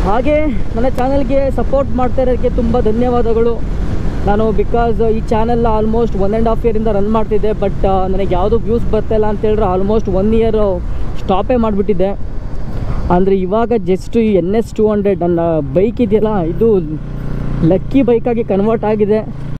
ಹಾಗೆ ನನ್ನ ಚಾನಲ್ಗೆ ಸಪೋರ್ಟ್ ಮಾಡ್ತಾ ಇರೋದಕ್ಕೆ ತುಂಬ ಧನ್ಯವಾದಗಳು ನಾನು ಬಿಕಾಸ್ ಈ ಚಾನೆಲ್ನ ಆಲ್ಮೋಸ್ಟ್ ಒನ್ ಆ್ಯಂಡ್ ಹಾಫ್ ಇಯರಿಂದ ರನ್ ಮಾಡ್ತಿದ್ದೆ ಬಟ್ ನನಗೆ ಯಾವುದು ವ್ಯೂಸ್ ಬರ್ತಾಯಿಲ್ಲ ಅಂತ ಹೇಳಿದ್ರೆ ಆಲ್ಮೋಸ್ಟ್ ಒನ್ ಇಯರ್ ಸ್ಟಾಪೇ ಮಾಡಿಬಿಟ್ಟಿದ್ದೆ ಅಂದರೆ ಇವಾಗ ಜಸ್ಟ್ ಈ ಎನ್ ಎಸ್ ಟು ಹಂಡ್ರೆಡ್ ನನ್ನ ಬೈಕ್ ಇದೆಯಲ್ಲ ಇದು ಲಕ್ಕಿ ಬೈಕಾಗಿ ಕನ್ವರ್ಟ್ ಆಗಿದೆ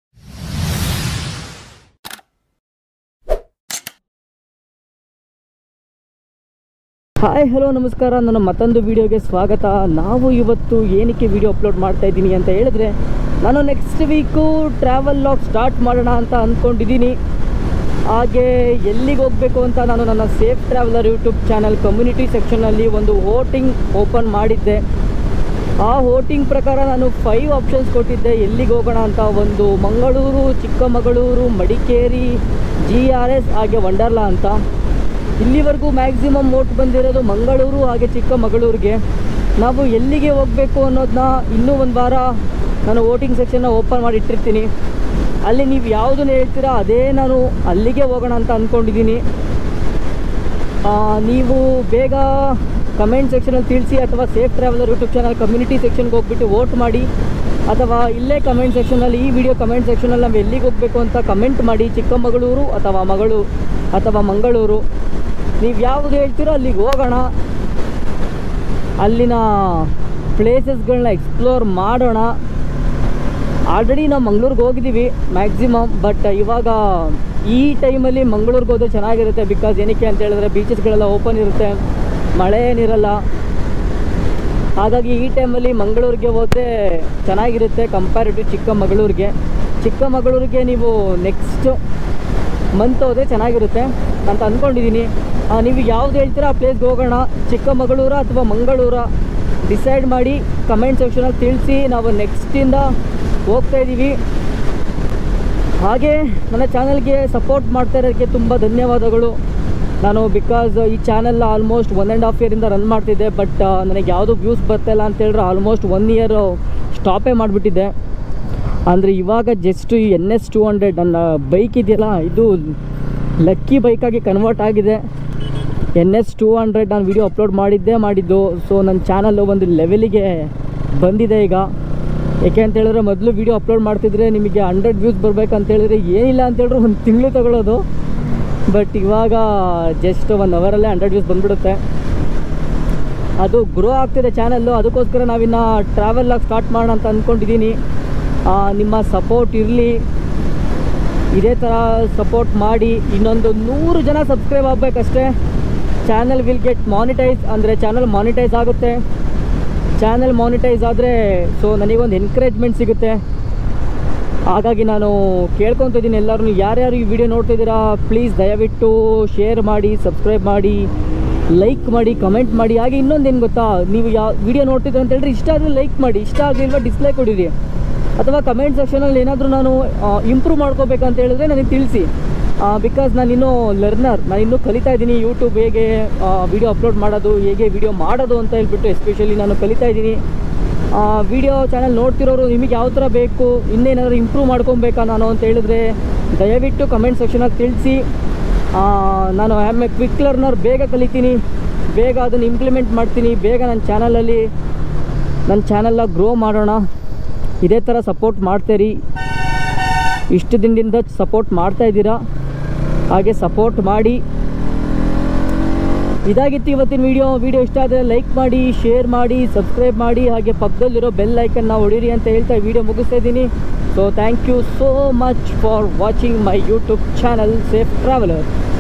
ಹಾಯ್ ಹಲೋ ನಮಸ್ಕಾರ ನನ್ನ ಮತ್ತೊಂದು ವಿಡಿಯೋಗೆ ಸ್ವಾಗತ ನಾವು ಇವತ್ತು ಏನಕ್ಕೆ ವಿಡಿಯೋ ಅಪ್ಲೋಡ್ ಮಾಡ್ತಾ ಇದ್ದೀನಿ ಅಂತ ಹೇಳಿದ್ರೆ ನಾನು next week travel log start ಮಾಡೋಣ ಅಂತ ಅಂದ್ಕೊಂಡಿದ್ದೀನಿ ಹಾಗೆ ಎಲ್ಲಿಗೆ ಹೋಗಬೇಕು ಅಂತ ನಾನು ನನ್ನ safe traveller YouTube channel community ಸೆಕ್ಷನಲ್ಲಿ ಒಂದು ವೋಟಿಂಗ್ ಓಪನ್ ಮಾಡಿದ್ದೆ ಆ ವೋಟಿಂಗ್ ಪ್ರಕಾರ ನಾನು ಫೈವ್ ಆಪ್ಷನ್ಸ್ ಕೊಟ್ಟಿದ್ದೆ ಎಲ್ಲಿಗೆ ಹೋಗೋಣ ಅಂತ ಒಂದು Mangaluru Chikkamagaluru Madikeri G R S ಹಾಗೆ ವಂಡರ್ಲಾ ಅಂತ ಇಲ್ಲಿವರೆಗೂ ಮ್ಯಾಕ್ಸಿಮಮ್ ವೋಟ್ ಬಂದಿರೋದು ಮಂಗಳೂರು ಹಾಗೆ ಚಿಕ್ಕಮಗಳೂರಿಗೆ ನಾವು ಎಲ್ಲಿಗೆ ಹೋಗಬೇಕು ಅನ್ನೋದನ್ನ ಇನ್ನೂ ಒಂದು ವಾರ ನಾನು ವೋಟಿಂಗ್ ಸೆಕ್ಷನ್ನ ಓಪನ್ ಮಾಡಿ ಇಟ್ಟಿರ್ತೀನಿ ಅಲ್ಲಿ ನೀವು ಯಾವುದನ್ನು ಹೇಳ್ತೀರಾ ಅದೇ ನಾನು ಅಲ್ಲಿಗೆ ಹೋಗೋಣ ಅಂತ ಅಂದ್ಕೊಂಡಿದ್ದೀನಿ ಆ, ನೀವು ಬೇಗ ಕಮೆಂಟ್ ಸೆಕ್ಷನಲ್ಲಿ ತಿಳಿಸಿ ಅಥವಾ safe traveller YouTube channel community ಸೆಕ್ಷನ್ಗೆ ಹೋಗ್ಬಿಟ್ಟು ವೋಟ್ ಮಾಡಿ ಅಥವಾ ಇಲ್ಲೇ ಕಮೆಂಟ್ ಸೆಕ್ಷನಲ್ಲಿ ಈ ವಿಡಿಯೋ ಕಮೆಂಟ್ ಸೆಕ್ಷನಲ್ಲಿ ನಾವು ಎಲ್ಲಿಗೆ ಹೋಗಬೇಕು ಅಂತ ಕಮೆಂಟ್ ಮಾಡಿ ಚಿಕ್ಕಮಗಳೂರು ಅಥವಾ ಮಗಳು ಅಥವಾ ಮಂಗಳೂರು ನೀವು ಯಾವುದು ಹೇಳ್ತೀರೋ ಅಲ್ಲಿಗೆ ಹೋಗೋಣ ಅಲ್ಲಿನ ಪ್ಲೇಸಸ್ಗಳನ್ನ ಎಕ್ಸ್ಪ್ಲೋರ್ ಮಾಡೋಣ ಆಲ್ರೆಡಿ ನಾವು ಮಂಗ್ಳೂರಿಗೆ ಹೋಗಿದ್ದೀವಿ ಮ್ಯಾಕ್ಸಿಮಮ್ ಬಟ್ ಇವಾಗ ಈ ಟೈಮಲ್ಲಿ ಮಂಗಳೂರಿಗೆ ಹೋದ್ರೆ ಚೆನ್ನಾಗಿರುತ್ತೆ ಬಿಕಾಸ್ ಏನಕ್ಕೆ ಅಂತ ಹೇಳಿದ್ರೆ ಬೀಚಸ್ಗಳೆಲ್ಲ ಓಪನ್ ಇರುತ್ತೆ ಮಳೆ ಏನಿರಲ್ಲ ಹಾಗಾಗಿ ಈ ಟೈಮಲ್ಲಿ ಮಂಗಳೂರಿಗೆ ಹೋದರೆ ಚೆನ್ನಾಗಿರುತ್ತೆ ಕಂಪ್ಯಾರಿಟಿವ್ ಚಿಕ್ಕಮಗಳೂರಿಗೆ ಚಿಕ್ಕಮಗಳೂರಿಗೆ ನೀವು ನೆಕ್ಸ್ಟ್ ಮಂತ್ ಹೋದರೆ ಚೆನ್ನಾಗಿರುತ್ತೆ ಅಂತ ಅಂದ್ಕೊಂಡಿದ್ದೀನಿ ಆ, ನೀವು ಯಾವ್ದು ಹೇಳ್ತೀರಾ ಆ ಪ್ಲೇಸ್ಗೆ ಹೋಗೋಣ ಚಿಕ್ಕಮಗಳೂರ ಅಥವಾ ಮಂಗಳೂರ ಡಿಸೈಡ್ ಮಾಡಿ ಕಮೆಂಟ್ ಸೆಕ್ಷನಲ್ಲಿ ತಿಳಿಸಿ ನಾವು ನೆಕ್ಸ್ಟಿಂದ ಹೋಗ್ತಾ ಇದ್ದೀವಿ ಹಾಗೆ ನನ್ನ ಚಾನಲ್ಗೆ ಸಪೋರ್ಟ್ ಮಾಡ್ತಾ ಇರೋದಕ್ಕೆ ತುಂಬ ಧನ್ಯವಾದಗಳು ನಾನು ಬಿಕಾಸ್ ಈ ಚಾನೆಲ್ನ ಆಲ್ಮೋಸ್ಟ್ ಒನ್ ಆ್ಯಂಡ್ ಹಾಫ್ ಇಯರಿಂದ ರನ್ ಮಾಡ್ತಿದ್ದೆ ಬಟ್ ನನಗೆ ಯಾವುದು ವ್ಯೂಸ್ ಬರ್ತಾಯಿಲ್ಲ ಅಂತ ಹೇಳಿದ್ರೆ ಆಲ್ಮೋಸ್ಟ್ ಒನ್ ಇಯರ್ ಸ್ಟಾಪೇ ಮಾಡಿಬಿಟ್ಟಿದ್ದೆ ಅಂದರೆ ಇವಾಗ ಜಸ್ಟ್ ಈ ಎನ್ ಎಸ್ ಟು ಹಂಡ್ರೆಡ್ ನನ್ನ ಬೈಕ್ ಇದೆಯಲ್ಲ ಇದು ಲಕ್ಕಿ ಬೈಕಾಗಿ ಕನ್ವರ್ಟ್ ಆಗಿದೆ ಎನ್ ಎಸ್ ಟೂ ಹಂಡ್ರೆಡ್ ನಾನು ವಿಡಿಯೋ ಅಪ್ಲೋಡ್ ಮಾಡಿದ್ದೇ ಮಾಡಿದ್ದು ಸೊ ನನ್ನ ಚಾನಲ್ಲು ಒಂದು ಲೆವೆಲಿಗೆ ಬಂದಿದೆ ಈಗ ಏಕೆ ಅಂತ ಹೇಳಿದ್ರೆ ಮೊದಲು ವಿಡಿಯೋ ಅಪ್ಲೋಡ್ ಮಾಡ್ತಿದ್ರೆ ನಿಮಗೆ ಹಂಡ್ರೆಡ್ ವ್ಯೂಸ್ ಬರ್ಬೇಕಂತ ಹೇಳಿದ್ರೆ ಏನಿಲ್ಲ ಅಂತ ಹೇಳಿದ್ರೆ ಒಂದು ತಿಂಗಳು ತಗೊಳ್ಳೋದು ಬಟ್ ಇವಾಗ ಜಸ್ಟ್ ಒನ್ ಅವರಲ್ಲೇ ಹಂಡ್ರೆಡ್ ವ್ಯೂಸ್ ಬಂದ್ಬಿಡುತ್ತೆ ಅದು ಗ್ರೋ ಆಗ್ತಿದೆ ಚಾನಲ್ಲು ಅದಕ್ಕೋಸ್ಕರ ನಾವಿನ್ನು ಟ್ರಾವೆಲ್ ಆಗಿ ಸ್ಟಾರ್ಟ್ ಮಾಡೋಣ ಅಂತ ಅಂದ್ಕೊಂಡಿದ್ದೀನಿ ಆ, ನಿಮ್ಮ ಸಪೋರ್ಟ್ ಇರಲಿ ಇದೇ ಥರ ಸಪೋರ್ಟ್ ಮಾಡಿ ಇನ್ನೊಂದು ನೂರು ಜನ ಸಬ್ಸ್ಕ್ರೈಬ್ ಆಗಬೇಕಷ್ಟೇ ಚಾನಲ್ ವಿಲ್ ಗೆಟ್ ಮಾನಿಟೈಸ್ ಅಂದರೆ ಚಾನಲ್ ಮಾನಿಟೈಸ್ ಆಗುತ್ತೆ ಚಾನಲ್ ಮಾನಿಟೈಸ್ ಆದರೆ ಸೊ ನನಗೊಂದು ಎನ್ಕರೇಜ್ಮೆಂಟ್ ಸಿಗುತ್ತೆ ಹಾಗಾಗಿ ನಾನು ಕೇಳ್ಕೊತಿದ್ದೀನಿ ಎಲ್ಲರೂ ಯಾರ್ಯಾರು ಈ ವಿಡಿಯೋ ನೋಡ್ತಿದ್ದೀರಾ ಪ್ಲೀಸ್ ದಯವಿಟ್ಟು ಶೇರ್ ಮಾಡಿ ಸಬ್ಸ್ಕ್ರೈಬ್ ಮಾಡಿ ಲೈಕ್ ಮಾಡಿ ಕಮೆಂಟ್ ಮಾಡಿ ಹಾಗೆ ಇನ್ನೊಂದು ಏನು ಗೊತ್ತಾ ನೀವು ಯಾವ ವಿಡಿಯೋ ನೋಡ್ತಿದ್ದೀರ ಅಂತ ಹೇಳಿದ್ರೆ ಇಷ್ಟ ಆದರೆ ಲೈಕ್ ಮಾಡಿ ಇಷ್ಟ ಆಗಲಿಲ್ವಾ ಡಿಸ್ಲೈಕ್ ಕೊಡಿರಿ ಅಥವಾ ಕಮೆಂಟ್ ಸೆಕ್ಷನಲ್ಲಿ ಏನಾದರೂ ನಾನು ಇಂಪ್ರೂವ್ ಮಾಡ್ಕೋಬೇಕಂತ ಹೇಳಿದ್ರೆ ನನಗೆ ತಿಳಿಸಿ ಬಿಕಾಸ್ ನಾನು ಇನ್ನೂ ಲರ್ನರ್ ನಾನು ಇನ್ನೂ ಕಲಿತಾ ಇದ್ದೀನಿ ಯೂಟ್ಯೂಬ್ ಹೇಗೆ ವಿಡಿಯೋ ಅಪ್ಲೋಡ್ ಮಾಡೋದು ಹೇಗೆ ವಿಡಿಯೋ ಮಾಡೋದು ಅಂತ ಹೇಳ್ಬಿಟ್ಟು ಎಸ್ಪೆಷಲಿ ನಾನು ಕಲಿತಾ ಇದ್ದೀನಿ ವಿಡಿಯೋ ಚಾನಲ್ ನೋಡ್ತಿರೋರು ನಿಮಗೆ ಯಾವ ಥರ ಬೇಕು ಇನ್ನೇನಾದರೂ ಇಂಪ್ರೂವ್ ಮಾಡ್ಕೊಬೇಕಾ ನಾನು ಅಂತ ಹೇಳಿದ್ರೆ ದಯವಿಟ್ಟು ಕಮೆಂಟ್ ಸೆಕ್ಷನಲ್ಲಿ ತಿಳಿಸಿ ನಾನು ಆ್ಯಮ್ ಎ ಕ್ವಿಕ್ ಲರ್ನರ್ ಬೇಗ ಕಲಿತೀನಿ ಬೇಗ ಅದನ್ನು ಇಂಪ್ಲಿಮೆಂಟ್ ಮಾಡ್ತೀನಿ ಬೇಗ ನನ್ನ ಚಾನಲಲ್ಲಿ ನನ್ನ ಚಾನಲ್ನ ಗ್ರೋ ಮಾಡೋಣ ಇದೇ ಥರ ಸಪೋರ್ಟ್ ಮಾಡ್ತೀರಿ ಇಷ್ಟು ದಿನದಿಂದ ಸಪೋರ್ಟ್ ಮಾಡ್ತಾ ಇದ್ದೀರಾ ಹಾಗೆ ಸಪೋರ್ಟ್ ಮಾಡಿ ಇದಾಗಿತ್ತು ಇವತ್ತಿನ ವಿಡಿಯೋ ವಿಡಿಯೋ ಇಷ್ಟ ಆದರೆ ಲೈಕ್ ಮಾಡಿ ಶೇರ್ ಮಾಡಿ ಸಬ್ಸ್ಕ್ರೈಬ್ ಮಾಡಿ ಹಾಗೆ ಪಕ್ಕದಲ್ಲಿರೋ ಬೆಲ್ ಐಕನ್ನ ಹೊಡೀರಿ ಅಂತ ಹೇಳ್ತಾ ವಿಡಿಯೋ ಮುಗಿಸ್ತಾ ಇದ್ದೀನಿ so thank you so much for watching my YouTube channel safe traveller